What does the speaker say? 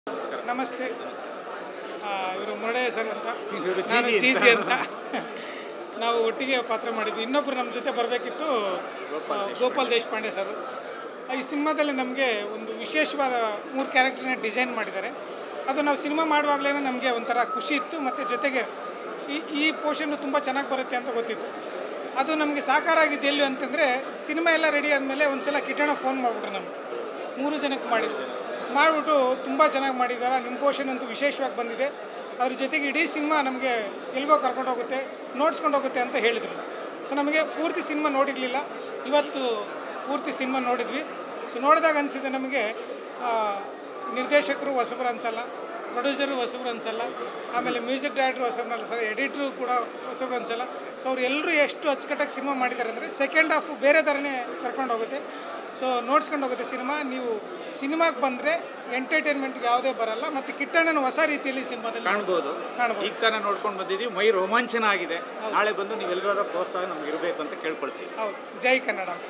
ನಮಸ್ತೆ ಇವರು ಮುರಡೆ ಸರ್ ಅಂತ ಇವ್ರು ನಾನು ಚೀಜಿ ಚೀಜಿ ಅಂತ ನಾವು ಒಟ್ಟಿಗೆ ಪಾತ್ರ ಮಾಡಿದ್ವಿ ಇನ್ನೊಬ್ಬರು ನಮ್ಮ ಜೊತೆ ಬರಬೇಕಿತ್ತು ಗೋಪಾಲ್ ದೇಶಪಾಂಡೆ ಸರ್ ಈ ಸಿನಿಮಾದಲ್ಲಿ ನಮಗೆ ಒಂದು ವಿಶೇಷವಾದ ಮೂರು ಕ್ಯಾರೆಕ್ಟರ್ನ ಡಿಸೈನ್ ಮಾಡಿದ್ದಾರೆ ಅದು ನಾವು ಸಿನಿಮಾ ಮಾಡುವಾಗಲೇ ನಮಗೆ ಒಂಥರ ಖುಷಿ ಇತ್ತು ಮತ್ತು ಜೊತೆಗೆ ಈ ಈ ಪೋರ್ಷನ್ನು ತುಂಬ ಚೆನ್ನಾಗಿ ಬರುತ್ತೆ ಅಂತ ಗೊತ್ತಿತ್ತು ಅದು ನಮಗೆ ಸಾಕಾರ ಆಗಿದ್ದು ಎಲ್ಲಿ ಅಂತಂದರೆ ಸಿನಿಮಾ ಎಲ್ಲ ರೆಡಿ ಆದಮೇಲೆ ಒಂದು ಸಲ ಕಿಟ್ಟಣ ಫೋನ್ ಮಾಡಿಬಿಟ್ರು ನಮ್ಗೆ ಮೂರು ಜನಕ್ಕೆ ಮಾಡಿದ್ರು ಮಾಡಿಬಿಟ್ಟು ತುಂಬ ಚೆನ್ನಾಗಿ ಮಾಡಿದ್ದಾರೆ ನಿಮ್ಮ ಪೋರ್ಷನ್ ಅಂತೂ ವಿಶೇಷವಾಗಿ ಬಂದಿದೆ ಅದ್ರ ಜೊತೆಗೆ ಇಡೀ ಸಿನಿಮಾ ನಮಗೆ ಎಲ್ಗೋ ಕರ್ಕೊಂಡು ಹೋಗುತ್ತೆ ನೋಡ್ಸ್ಕೊಂಡು ಹೋಗುತ್ತೆ ಅಂತ ಹೇಳಿದರು ಸೊ ನಮಗೆ ಪೂರ್ತಿ ಸಿನಿಮಾ ನೋಡಿರಲಿಲ್ಲ ಇವತ್ತು ಪೂರ್ತಿ ಸಿನಿಮಾ ನೋಡಿದ್ವಿ ಸೊ ನೋಡಿದಾಗ ಅನಿಸಿದೆ ನಮಗೆ ಆ, ನಿರ್ದೇಶಕರು ಹೊಸಬ್ರು ಅನ್ಸಲ್ಲ ಪ್ರೊಡ್ಯೂಸರು ಹೊಸಬ್ರು ಅನ್ಸಲ್ಲ ಆಮೇಲೆ ಮ್ಯೂಸಿಕ್ ಡೈರೆಕ್ಟ್ರು ಹೊಸಬ್ರು ಅನ್ಸಲ್ಲ ಎಡಿಟ್ರು ಕೂಡ ಹೊಸಬ್ರು ಅನ್ಸಲ್ಲ ಸೊ ಅವ್ರು ಎಲ್ಲರೂ ಎಷ್ಟು ಅಚ್ಚುಕಟ್ಟಾಗಿ ಸಿನಿಮಾ ಮಾಡಿದ್ದಾರೆ ಅಂದರೆ ಸೆಕೆಂಡ್ ಹಾಫು ಬೇರೆ ಥರನೇ ಕರ್ಕೊಂಡು ಹೋಗುತ್ತೆ ಸೊ ನೋಡ್ಸ್ಕೊಂಡು ಹೋಗುತ್ತೆ ಸಿನಿಮಾ ನೀವು ಸಿನಿಮಾಗೆ ಬಂದರೆ ಎಂಟರ್ಟೈನ್ಮೆಂಟ್ಗೆ ಯಾವುದೇ ಬರಲ್ಲ ಮತ್ತು ಕಿಟ್ಟಣ್ಣನ ಹೊಸ ರೀತಿಯಲ್ಲಿ ಸಿನಿಮಾದಲ್ಲಿ ಕಾಣ್ಬೋದು ಕಾಣ್ಬೋದು. ಈಗ ತಾನೇ ನೋಡ್ಕೊಂಡು ಬಂದಿದ್ದೀವಿ ಮೈ ರೋಮಾಂಚನ ಆಗಿದೆ ನಾಳೆ ಬಂದು ನೀವೆಲ್ಲರೂ ಪ್ರೋತ್ಸಾಹ ನಮ್ಗೆ ಇರಬೇಕು ಅಂತ ಕೇಳ್ಕೊಳ್ತೀವಿ ಹೌದು ಜೈ ಕನ್ನಡ